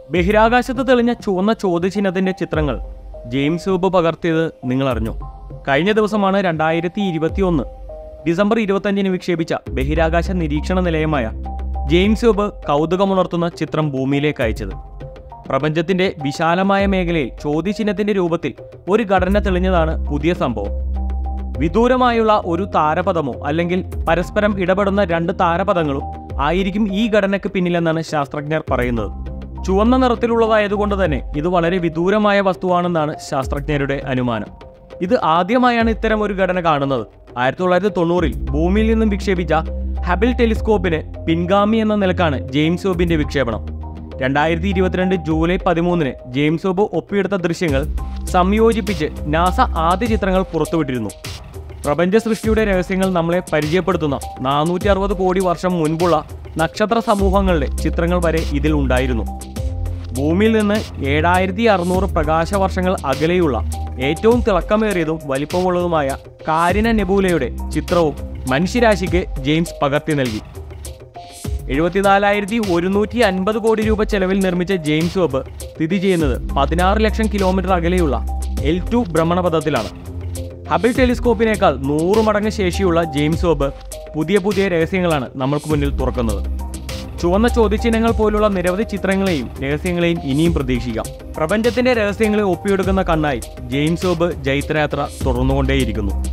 ബഹിരാകാശത്ത് തെളിഞ്ഞ ചുവന്ന ചോദ്യചിഹ്നത്തിന്റെ ചിത്രങ്ങൾ ജെയിംസ് വെബ് പകർത്തിയത് നിങ്ങൾ അറിഞ്ഞു കഴിഞ്ഞ ദിവസമാണ് രണ്ടായിരത്തി ഇരുപത്തി ഒന്ന് ഡിസംബർ ഇരുപത്തഞ്ചിന് വിക്ഷേപിച്ച ബഹിരാകാശ നിരീക്ഷണ നിലയമായ ജെയിംസ് വെബ് കൗതുകമുണർത്തുന്ന ചിത്രം ഭൂമിയിലേക്ക് അയച്ചത് പ്രപഞ്ചത്തിന്റെ വിശാലമായ മേഖലയിൽ ചോദ്യചിഹ്നത്തിന്റെ രൂപത്തിൽ ഒരു ഘടന തെളിഞ്ഞതാണ് പുതിയ സംഭവം വിദൂരമായുള്ള ഒരു താരപഥമോ അല്ലെങ്കിൽ പരസ്പരം ഇടപെടുന്ന രണ്ട് താരപഥങ്ങളും ആയിരിക്കും ഈ ഘടനയ്ക്ക് പിന്നിലെന്നാണ് ശാസ്ത്രജ്ഞർ പറയുന്നത് ചുവന്ന നിറത്തിലുള്ളതായതുകൊണ്ട് തന്നെ ഇത് വളരെ വിദൂരമായ വസ്തുവാണെന്നാണ് ശാസ്ത്രജ്ഞരുടെ അനുമാനം ഇത് ആദ്യമായാണ് ഇത്തരം ഒരു ഘടന കാണുന്നത് ആയിരത്തി തൊള്ളായിരത്തി തൊണ്ണൂറിൽ ഭൂമിയിൽ നിന്നും വിക്ഷേപിച്ച ഹബിൾ ടെലിസ്കോപ്പിന് പിൻഗാമി എന്ന നിലക്കാണ് ജെയിംസ് വെബിന്റെ വിക്ഷേപണം രണ്ടായിരത്തി ഇരുപത്തിരണ്ട് ജൂലൈ പതിമൂന്നിന് ജെയിംസ് വെബ് ഒപ്പിയെടുത്ത ദൃശ്യങ്ങൾ സംയോജിപ്പിച്ച് നാസ ആദ്യ ചിത്രങ്ങൾ പുറത്തുവിട്ടിരുന്നു പ്രപഞ്ച സൃഷ്ടിയുടെ രഹസ്യങ്ങൾ നമ്മളെ പരിചയപ്പെടുത്തുന്ന നാനൂറ്റി അറുപത് കോടി വർഷം മുൻപുള്ള നക്ഷത്ര സമൂഹങ്ങളുടെ ചിത്രങ്ങൾ വരെ ഇതിൽ ഉണ്ടായിരുന്നു ഭൂമിയിൽ നിന്ന് ഏഴായിരത്തി അറുന്നൂറ് പ്രകാശ വർഷങ്ങൾ അകലെയുള്ള ഏറ്റവും തിളക്കമേറിയതും വലിപ്പമുള്ളതുമായ കാരിന നെബൂലയുടെ ചിത്രവും മനുഷ്യരാശിക്ക് ജെയിംസ് പകർത്തി നൽകി എഴുപത്തിനാലായിരത്തി ഒരുന്നൂറ്റി അൻപത് കോടി രൂപ ചെലവിൽ നിർമ്മിച്ച ജെയിംസ് വെബ് സ്ഥിതി ചെയ്യുന്നത് പതിനാറ് ലക്ഷം കിലോമീറ്റർ അകലെയുള്ള എൽ ടു ഭ്രമണപഥത്തിലാണ് ഹബിൾ ടെലിസ്കോപ്പിനേക്കാൾ നൂറ് മടങ്ങ് ശേഷിയുള്ള ജെയിംസ് വെബ് പുതിയ പുതിയ രഹസ്യങ്ങളാണ് നമ്മൾക്ക് മുന്നിൽ തുറക്കുന്നത് ചുവന്ന ചോദ്യചിഹ്നങ്ങൾ പോലുള്ള നിരവധി ചിത്രങ്ങളെയും രഹസ്യങ്ങളെയും ഇനിയും പ്രതീക്ഷിക്കാം പ്രപഞ്ചത്തിന്റെ രഹസ്യങ്ങളെ ഒപ്പിയെടുക്കുന്ന കണ്ണായി ജെയിംസ് വെബ് ജൈത്രയാത്ര തുടർന്നുകൊണ്ടേയിരിക്കുന്നു